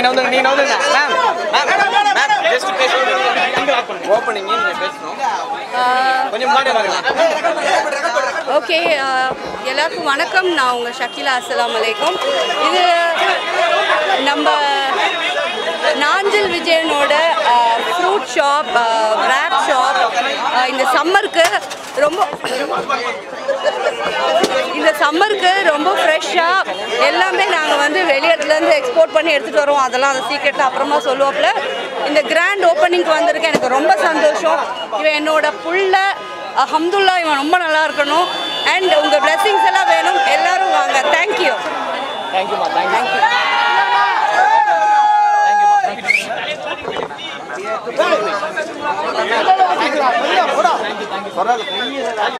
நவுந்துங்க நீ நவுந்துங்க ma'am ma'am ma'am just பேசுங்க ஓப்பனிங் நீங்க பேசணும் கொஞ்சம் முன்னாடி வாங்க ஓகே எல்லாருக்கும் வணக்கம் நான் உங்கள் ஷக்கிலா அஸ்ஸலாமு அலைக்கும் இது நம்ம நாஞ்சில் விஜயனோட ஃப்ரூட் ஷாப் ரேப் ஷாப் இந்த சம்மருக்கு ரொம்ப இந்த சம்மருக்கு ரொம்ப ஃப்ரெஷ்ஷாக எல்லாமே நாங்கள் வந்து வெளியிடத்துலேருந்து எக்ஸ்போர்ட் பண்ணி எடுத்துகிட்டு வரோம் அதெல்லாம் அந்த சீக்கிரட்டில் அப்புறமா சொல்லுவாப்புல இந்த கிராண்ட் ஓப்பனிங்க்கு வந்திருக்கேன் எனக்கு ரொம்ப சந்தோஷம் இவன் என்னோட புள்ள அஹம்துல்லா இவன் ரொம்ப நல்லா இருக்கணும் அண்ட் உங்கள் blessings எல்லாம் வேணும் எல்லாரும் வாங்க தேங்க்யூ தேங்க்யூமா தேங்க்யூ